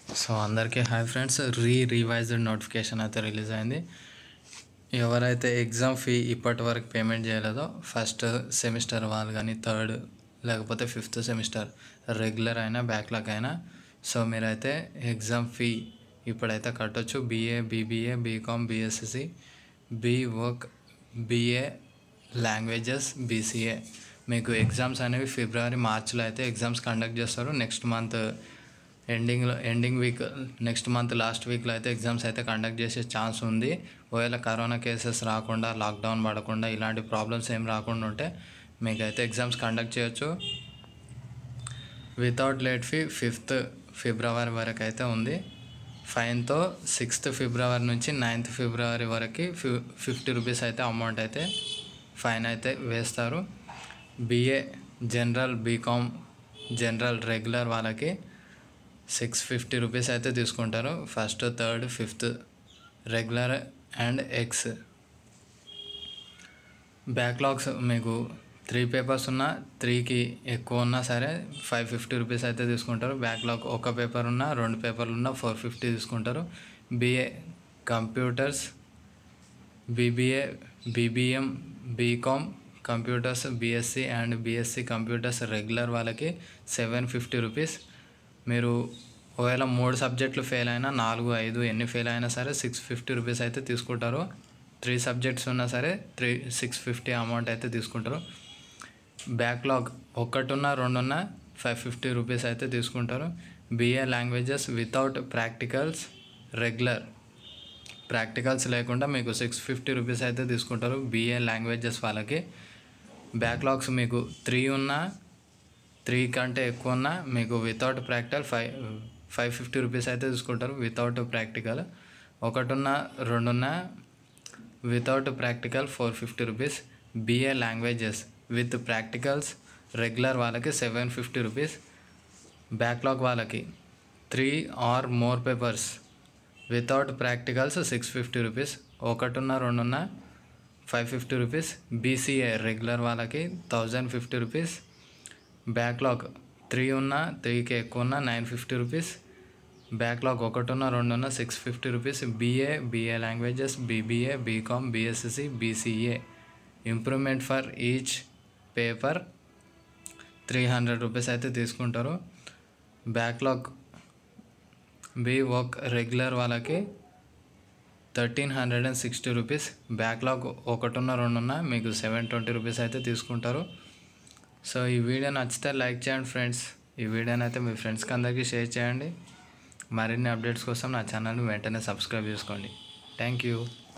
so అందరికీ hi friends re revised notification అయితే release అయింది ఎవరైతే ఎగ్జామ్ ఫీ ఇప్పటి వరకు పేమెంట్ చేయలేదో ఫస్ట్ సెమిస్టర్ వాళ్ళు కానీ థర్డ్ లేకపోతే ఫిఫ్త్ సెమిస్టర్ రెగ్యులర్ అయినా బ్యాక్లాగ్ అయినా సో మీరైతే ఎగ్జామ్ ఫీ ఇప్పుడైతే కట్టొచ్చు BA BBA BCom BSc B work BA languages BCA మీకు ఎగ్జామ్స్ అనేవి ఫిబ్రవరి మార్చిలో అయితే ఎగ్జామ్స్ కండక్ట్ చేస్తారు నెక్స్ట్ మంత్ ఎండింగ్లో ఎండింగ్ వీక్ నెక్స్ట్ మంత్ లాస్ట్ వీక్లో అయితే ఎగ్జామ్స్ అయితే కండక్ట్ చేసే ఛాన్స్ ఉంది ఒకవేళ కరోనా కేసెస్ రాకుండా లాక్డౌన్ పడకుండా ఇలాంటి ప్రాబ్లమ్స్ ఏం రాకుండా ఉంటే మీకైతే ఎగ్జామ్స్ కండక్ట్ చేయొచ్చు without late fee fifth February వరకు అయితే ఉంది ఫైన్తో సిక్స్త్ ఫిబ్రవరి నుంచి నైన్త్ ఫిబ్రవరి వరకు ఫి ఫిఫ్టీ రూపీస్ అయితే అమౌంట్ అయితే ఫైన్ అయితే వేస్తారు BA general BCom general regular వాళ్ళకి సిక్స్ ఫిఫ్టీ రూపీస్ అయితే తీసుకుంటారు first third fifth regular and ex backlogs మీకు త్రీ పేపర్స్ ఉన్నా త్రీకి ఎక్కువ ఉన్నా సరే ఫైవ్ ఫిఫ్టీ రూపీస్ అయితే తీసుకుంటారు బ్యాక్లాగ్ ఒక పేపర్ ఉన్నా రెండు పేపర్లు ఉన్నా ఫోర్ ఫిఫ్టీ తీసుకుంటారు BA computers BBA BBM BCom computers BSc and BSc computers regular వాళ్ళకి సెవెన్ ఫిఫ్టీ రూపీస్ మీరు ఒకవేళ మూడు సబ్జెక్టులు ఫెయిల్ అయినా నాలుగు ఐదు ఎన్ని ఫెయిల్ అయినా సరే సిక్స్ ఫిఫ్టీ రూపీస్ అయితే తీసుకుంటారు త్రీ సబ్జెక్ట్స్ ఉన్నా సరే త్రీ సిక్స్ ఫిఫ్టీ అమౌంట్ అయితే తీసుకుంటారు బ్యాక్లాగ్ ఒకటిన్నా రెండున్నా ఫైవ్ ఫిఫ్టీ రూపీస్ అయితే తీసుకుంటారు BA languages without practicals regular practicals లేకుండా మీకు సిక్స్ ఫిఫ్టీ రూపీస్ అయితే తీసుకుంటారు బిఏ లాంగ్వేజెస్ వాళ్ళకి బ్యాక్లాగ్స్ మీకు త్రీ ఉన్నా త్రీ కంటే ఎక్కువ ఉన్నా మీకు without practical five five fifty rupees అయితే తీసుకుంటారు వితౌట్ ప్రాక్టికల్ ఒకటిన్న రెండున్న without practical four fifty rupees BA languages with practicals regular వాళ్ళకి సెవెన్ ఫిఫ్టీ రూపీస్ బ్యాక్లాగ్ వాళ్ళకి three or more papers without practicals six fifty rupees ఒకటిన్న రెండున్న five fifty rupees BCA regular వాళ్ళకి thousand fifty rupees backlog three ఉన్న త్రీకి ఎక్కువ ఉన్న nine fifty rupees backlog ఒకటి ఉన్న రెండు ఉన్న six fifty rupees BA BA languages BBA BCom BSc BCA improvement for each paper three hundred rupees అయితే తీసుకుంటారు బ్యాక్లాగ్ బీ వర్క్ రెగ్యులర్ వాళ్ళకి thirteen hundred and sixty rupees backlog ఒకటిన్న రెండున్న మీకు సెవెన్ ట్వంటీ రూపీస్ అయితే తీసుకుంటారు సో ఈ video నచ్చితే లైక్ చేయండి ఫ్రెండ్స్ ఈ వీడియోని అయితే మీ ఫ్రెండ్స్కి అందరికీ షేర్ చేయండి మరిన్ని అప్డేట్స్ కోసం నా ఛానల్ని వెంటనే సబ్స్క్రైబ్ చేసుకోండి థ్యాంక్ యూ